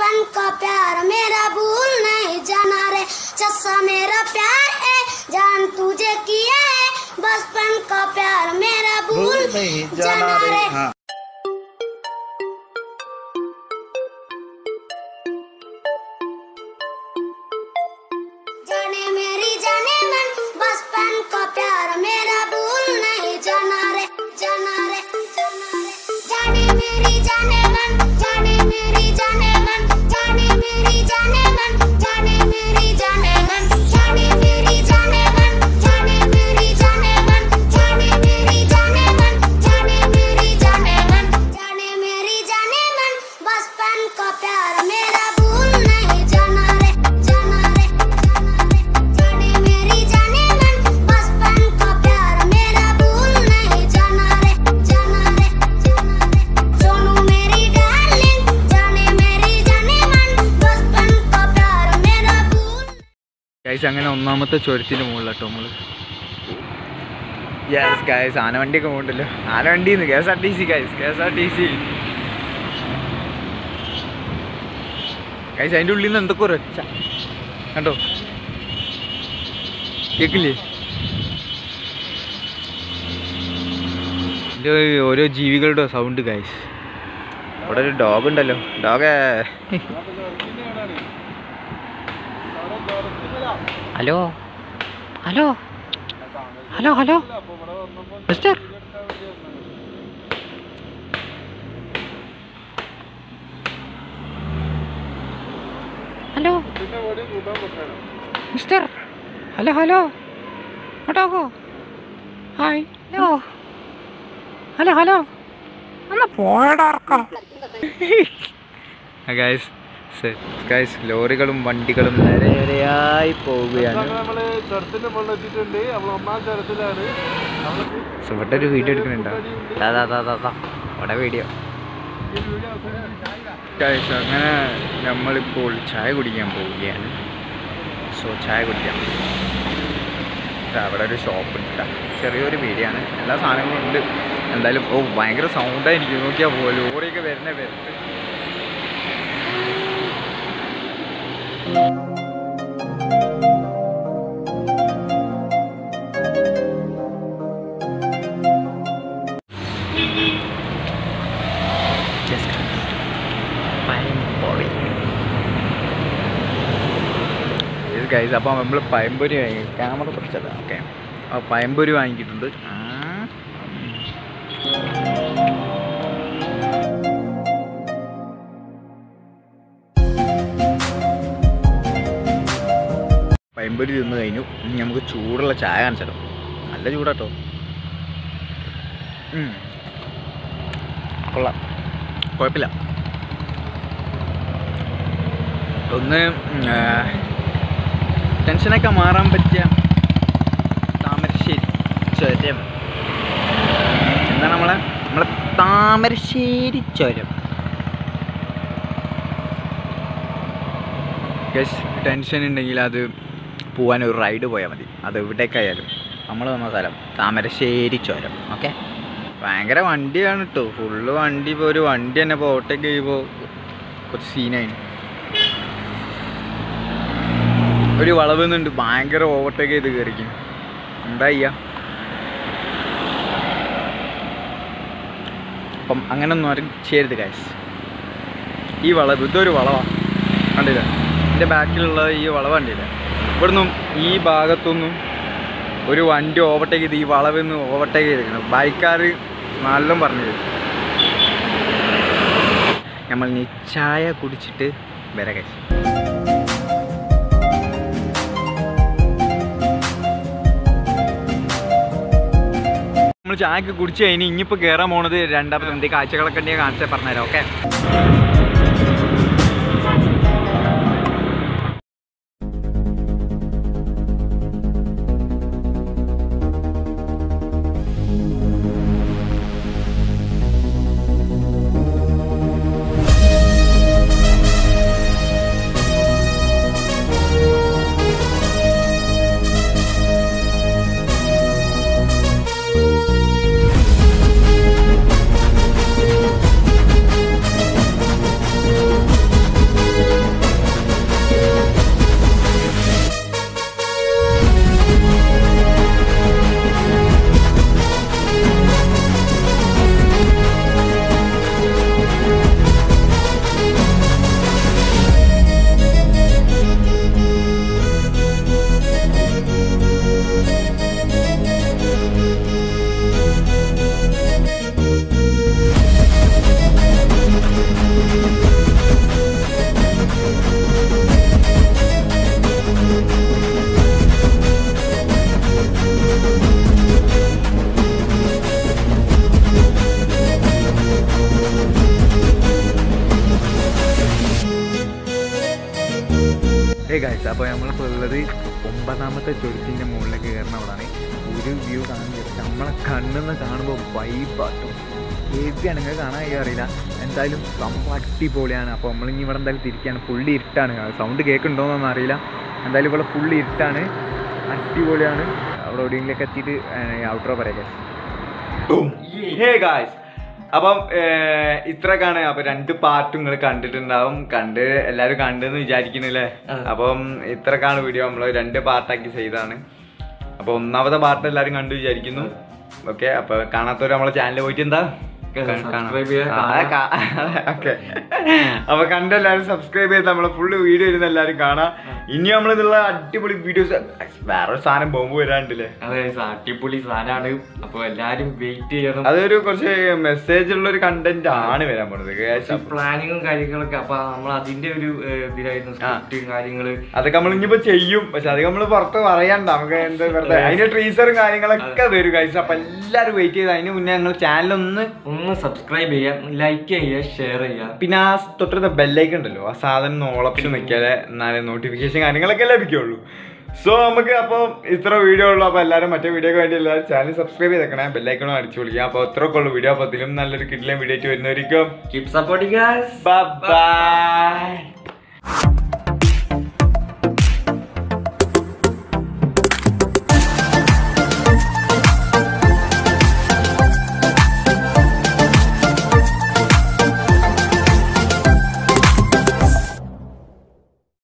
बचपन का प्यार मेरा भूल नहीं जाना रे चस्सा मेरा प्यार है जान तुझे किया है बचपन का प्यार मेरा भूल नहीं जाना रे हाँ जाने मेरी जाने मन बचपन का प्यार मेरा भूल नहीं जाना रे जाना रे जाना रे जाने मेरी जाने मन जाने मेरी जाने मन जाने मेरी जाने मन जाने मेरी जाने मन जाने मेरी जाने मन जाने मेरी जाने मन जाने मेरी जाने मन जाने मेरी जाने मन जाने मेरी जाने मन बचपन का प्यार मेरा भूल नहीं जाना रे जाना रे जाना रे जाने मेरी जाने मन बचपन का प्यार मेरा भूल नहीं जाना रे जाना रे जाना रे सोनू मेरी डार्लिंग जाने मेरी जाने मन बचपन का प्यार मेरा भूल ഗൈസ് അങ്ങനെ ഒന്നാമത്തെ ചുരത്തിന് മുകളിലാട്ടോ നമ്മള് യെസ് ഗൈസ് ആനവണ്ടിയൊക്കെ പോകണ്ടല്ലോ ആനവണ്ടിന്ന് K S R T C guys K S R T C guys അതിൻ്റെ ഉള്ളിൽ നിന്ന് എന്തൊക്കെ ഒരു ഒച്ച കണ്ടോ കേക്കില്ലേ ഇതിൻ്റെ ഓരോ ജീവികളുടെ സൗണ്ട് ഗൈസ് അവിടെ ഒരു ഡോഗ് ഉണ്ടല്ലോ ഡോഗേ hello hello hello hello mister hello mister hello hello കേട്ടോ ഹായ് ഹലോ ഹലോ ഹലോ ഒന്ന് പോയടാ ഗൈസ് ഗൈസ് ലോറികളും വണ്ടികളും നിരനിരയായി പോവുകയാണ് നമ്മള് ചുരത്തിന്റെ മുകളിൽ എത്തിയിട്ടുണ്ട് നമ്മൾ ഒന്നാം ചുരത്തിലാണ് നമ്മള് സോ ഇവിടെ ഒരു വീഡിയോ എടുക്കുന്നുണ്ടോ ദാ ദാ ദാ ദാ ദാ ഇവിടെ വീഡിയോ ഗൈസ് അങ്ങനെ നമ്മളിപ്പോൾ ചായ കുടിക്കാൻ പോവുകയാണ് സോ ചായ കുടിക്കാം ദാ അവിടെ ഒരു ഷോപ്പ് ഉണ്ട് ട്ടാ. ചെറിയൊരു വീഡിയോ ആണ് എല്ലാ സാധനങ്ങളും ഉണ്ട് എന്തായാലും ഓ ഭയങ്കര സൗണ്ടായിരിക്കും നോക്കിയാൽ പോ ലോറിയൊക്കെ വരുന്ന വരുന്നത് ഗൈസ് അപ്പോൾ നമ്മൾ പയമ്പൊരി വാങ്ങി ക്യാമറ പിടിച്ചത് ഓക്കെ അപ്പോൾ പയമ്പൊരി വാങ്ങിയിട്ടുണ്ട് ആ. പയമ്പൊരി തിന്ന് കഴിഞ്ഞു ഇനി നമുക്ക് ചൂടുള്ള ചായ കാണിച്ചിടും നല്ല ചൂടാട്ടോ ഉം. കൊള്ളാം കുഴപ്പമില്ല ഒന്ന് ഉം, ആ, ടെൻഷനൊക്കെ മാറാൻ പറ്റിയ താമരശ്ശേരി ചുരം എന്താണ് നമ്മളെ നമ്മളെ താമരശ്ശേരി ചുരം ഗസ് ടെൻഷൻ ഉണ്ടെങ്കിൽ അത് പോകാൻ ഒരു റൈഡ് പോയാൽ മതി അത് എവിടേക്കായാലും നമ്മൾ വന്ന സ്ഥലം താമരശ്ശേരി ചുരം ഓക്കെ ഭയങ്കര വണ്ടിയാണ് കേട്ടോ ഫുള്ള് വണ്ടി ഇപ്പോൾ ഒരു വണ്ടി തന്നെ ഇപ്പോൾ ഓവർടേക്ക് ചെയ്യുമ്പോൾ കുറച്ച് സീനായി ഒരു വളവ് നിന്നുണ്ട് ഭയങ്കര ഓവർടേക്ക് ചെയ്ത് കയറിക്കും എന്താ ചെയ്യാ അപ്പം അങ്ങനെ ഒന്നും ആരും ചെയ്യരുത് കാശ് ഈ വളവ് ഇതൊരു വളവാണ് കണ്ടില്ല എൻ്റെ ബാക്കിലുള്ള ഈ വളവ് കണ്ടില്ല ഇവിടുന്നും ഈ ഭാഗത്തുനിന്നും ഒരു വണ്ടി ഓവർടേക്ക് ചെയ്ത് ഈ വളവിൽ നിന്ന് ഓവർടേക്ക് ചെയ്തിരിക്കണം ബൈക്കാർ നല്ല പറഞ്ഞു തരും നമ്മൾ നിച്ചായ കുടിച്ചിട്ട് വരെ കഴിച്ചു നമ്മൾ ചായക്ക് കുടിച്ച് കഴിഞ്ഞ് ഇനിയിപ്പോൾ കയറാൻ പോണത് രണ്ടാമത്തെ എന്തെങ്കിലും കാഴ്ചകളൊക്കെ ഉണ്ടെങ്കിൽ കാണിച്ചാൽ പറഞ്ഞുതരാം ഓക്കെ ഏ ഗായ്സ് അപ്പോൾ നമ്മളിപ്പോൾ ഉള്ളത് ഒമ്പതാമത്തെ ചുരത്തിൻ്റെ മുകളിലേക്ക് കയറുന്ന അവിടെയാണ് ഒരു വ്യൂ കാണുന്നത് പക്ഷെ നമ്മളെ കണ്ണെന്ന് കാണുമ്പോൾ വൈബാട്ടും ഹെവിയാണ് നിങ്ങൾക്ക് കാണാൻ കഴിയോ അറിയില്ല എന്തായാലും സംഭവം അടിപൊളിയാണ് അപ്പോൾ നമ്മളിനി ഇവിടെ എന്തായാലും തിരിക്കുകയാണ് ഫുള്ളി ഇരുട്ടാണ് സൗണ്ട് കേൾക്കുന്നുണ്ടോയെന്നൊന്നും അറിയില്ല എന്തായാലും ഇവിടെ ഫുള്ളി ഇരുട്ടാണ് അടിപൊളിയാണ് അവിടെ എവിടെയെങ്കിലൊക്കെ എത്തിയിട്ട് ഔട്ട്രോ പറയാം ഹേ ഗായ്സ് അപ്പം ഏർ, ഇത്രക്കാണ് അപ്പൊ രണ്ട് പാർട്ടും നിങ്ങൾ കണ്ടിട്ടുണ്ടാവും കണ്ട് എല്ലാരും കണ്ടെന്ന് വിചാരിക്കുന്നില്ലേ അപ്പം ഇത്രക്കാണ് വീഡിയോ നമ്മൾ രണ്ട് പാർട്ടാക്കി ചെയ്താണ് അപ്പൊ ഒന്നാമത്തെ പാർട്ട് എല്ലാരും കണ്ടു വിചാരിക്കുന്നു ഓക്കെ അപ്പൊ കാണാത്തവര് നമ്മളെ ചാനലിൽ പോയിട്ട് എന്താ Subscribe ചെയ്യുക, ഓക്കെ അപ്പൊ കണ്ട് എല്ലാരും സബ്സ്ക്രൈബ് ചെയ്ത് നമ്മളെ ഫുള്ള് വീഡിയോ ഇരുന്ന് എല്ലാരും കാണാം ഇനി നമ്മളിതുള്ള അടിപൊളി വീഡിയോസ് വേറൊരു സാധനം ബോംബ് വരാണ്ടില്ലേ അതെ അടിപൊളി സാധനമാണ് അപ്പൊ എല്ലാരും വെയിറ്റ് ചെയ്യണം അതൊരു കുറച്ച് മെസ്സേജ് ഉള്ള ഒരു കണ്ടന്റ് ആണ് വരാൻ പോണത് guys. പ്ലാനിങ്ങും കാര്യങ്ങളൊക്കെ അപ്പൊ നമ്മൾ അതിന്റെ ഒരു ഏഹ്, ഇതിലായിരുന്നു സ്ക്രിപ്റ്റ് കാര്യങ്ങള് അതൊക്കെ നമ്മൾ ഇനിയിപ്പോ ചെയ്യും പക്ഷെ അത് നമ്മൾ പുറത്ത് പറയണ്ട നമുക്ക് എന്താ വെറുതെ അതിന്റെ ട്രീസറും കാര്യങ്ങളൊക്കെ വരും കഴിച്ചു അപ്പൊ എല്ലാരും വെയിറ്റ് ചെയ്ത് അതിന് മുന്നേ ഞങ്ങൾ ചാനൽ ഒന്ന് ഒന്ന് സബ്സ്ക്രൈബ് ചെയ്യാം ലൈക്ക് ചെയ്യുക ഷെയർ ചെയ്യുക പിന്നെ ആ തൊട്ടടുത്ത ബെല്ലൈക്കൺ ഉണ്ടല്ലോ ആ സാധനം ഓളപ്ഷൻ വെക്കാതെ എന്നാലേ നോട്ടിഫിക്കേഷൻ കാര്യങ്ങളൊക്കെ ലഭിക്കുള്ളൂ സോ നമുക്ക് അപ്പം ഇത്ര വീഡിയോ ഉള്ളൂ അപ്പോൾ എല്ലാവരും മറ്റേ വീഡിയോക്ക് വേണ്ടി എല്ലാവരും ചാനൽ സബ്സ്ക്രൈബ് ചെയ്തേക്കണേ ബെല്ലൈക്കണും അടിച്ചു വിളിക്കുക അപ്പോൾ ഇത്രയൊക്കെ ഉള്ളൂ വീഡിയോ അപ്പോൾ അതിലും നല്ലൊരു കിട്ടിലും വീഡിയോ ആയിട്ട് വരുന്നവരിക്കും കീപ് സപ്പോർട്ടിങ് ബൈ